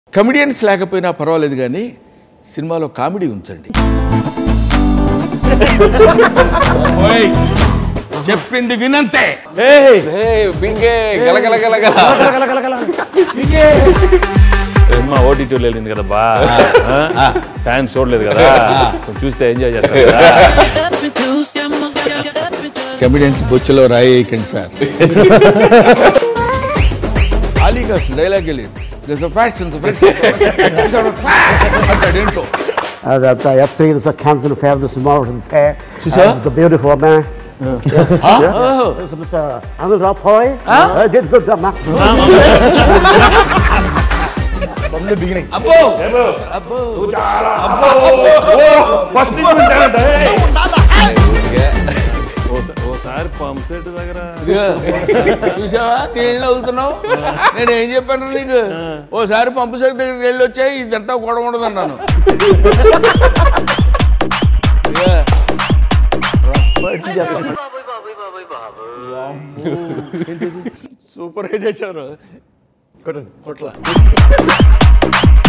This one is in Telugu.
కమెడియన్స్ లేకపోయినా పర్వాలేదు కానీ సినిమాలో కామెడీ ఉంచండి ఓయ్, చెప్పింది వినంతే పింకే గలగల గలగల సినిమా ఓటీటీలో వెళ్ళింది కదా బా ఫ్యాన్స్ చూడలేదు కదా కొంచెం చూస్తే ఎంజాయ్ చేస్తారు కదా కమెడియన్స్ బొచ్చులో రాయేయకండి సార్ ఖాళీగా అసలు డైలాగ్ వెళ్ళేది There's a faction, the faction. అంటాడేంటో Uh, that uh, F3 is a cancer fair, the small fair. Susa? Uh, it's a beautiful man. Yeah. It's Mr. Anurag Poi. Uh, did good job, man. From the beginning. అబ్బో ఓసారి పంప్ సెట్ దగ్గర ఇదిగో, చూసావా నేను అవుతున్నావు నేను ఏం చెప్పాను నీకు ఓసారి పంపు సెట్ దగ్గరికి వెళ్ళి వచ్చాయి ఇదంతా గొడవ ఉండదు అన్నాను సూపర్ గా చేశారు కొట్ల